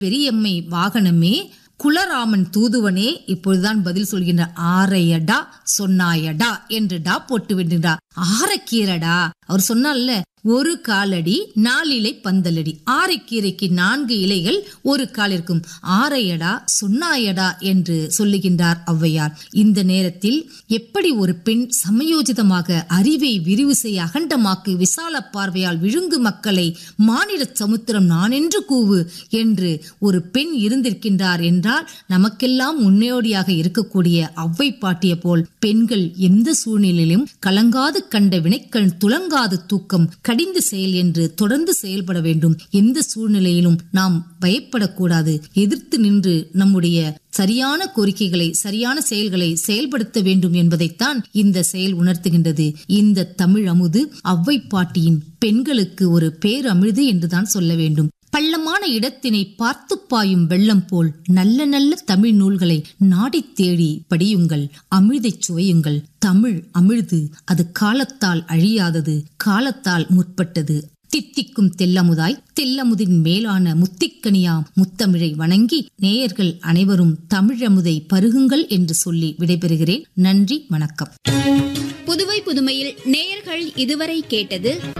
பெரியம்மை வாகனமே குலராமன் தூதுவனே இப்பொழுதுதான் பதில் சொல்கின்றார் ஆரையடா சொன்னாயடா என்று டா போட்டு விடுகிறார் ஆரக்கீரடா அவர் சொன்னார்ல ஒரு காலடி நாலிலை பந்தலடி ஆரைக்கீரைக்கு நான்கு இலைகள் ஒரு கால் இருக்கும் ஆரையடா சொன்னாயடா என்று சொல்லுகின்றார் ஔவையார் இந்த நேரத்தில் எப்படி ஒரு பெண் சமயோஜிதமாக அறிவை விரிவு செய்ய அகண்டமாக்கு விசால பார்வையால் விழுங்கு மக்களை மாநில சமுத்திரம் நானென்று கூவு என்று ஒரு பெண் இருந்திருக்கின்றார் என்றால் நமக்கெல்லாம் முன்னோடியாக இருக்கக்கூடிய ஔவை பாட்டிய போல் பெண்கள் எந்த சூழ்நிலையிலும் கலங்காது கண்ட வினைக்கள் துலங்காது தூக்கம் கடிந்து செயல் என்று தொடர்ந்து செயல்பட வேண்டும் எந்த சூழ்நிலையிலும் நாம் பயப்படக்கூடாது எதிர்த்து நின்று நம்முடைய சரியான கோரிக்கைகளை சரியான செயல்களை செயல்படுத்த வேண்டும் என்பதைத்தான் இந்த செயல் உணர்த்துகின்றது இந்த தமிழ் அமுது ஔவை பாட்டியின் பெண்களுக்கு ஒரு பேரமிழ்து என்றுதான் சொல்ல வேண்டும் பள்ளமான இடத்தினை பார்த்து பாயும் வெள்ளம் போல் நல்ல நல்ல தமிழ் நூல்களை நாடித் தேடி படியுங்கள் அமிழ்தைச் சுவையுங்கள் தமிழ் அமிழ்து அது காலத்தால் அழியாதது காலத்தால் முற்பட்டது தித்திக்கும் தெல்லமுதாய் தெல்லமுதின் மேலான முத்திக்கனியா முத்தமிழை வணங்கி நேயர்கள் அனைவரும் தமிழமுதை பருகுங்கள் என்று சொல்லி விடைபெறுகிறேன் நன்றி வணக்கம் புதுவை புதுமையில் நேயர்கள் இதுவரை கேட்டது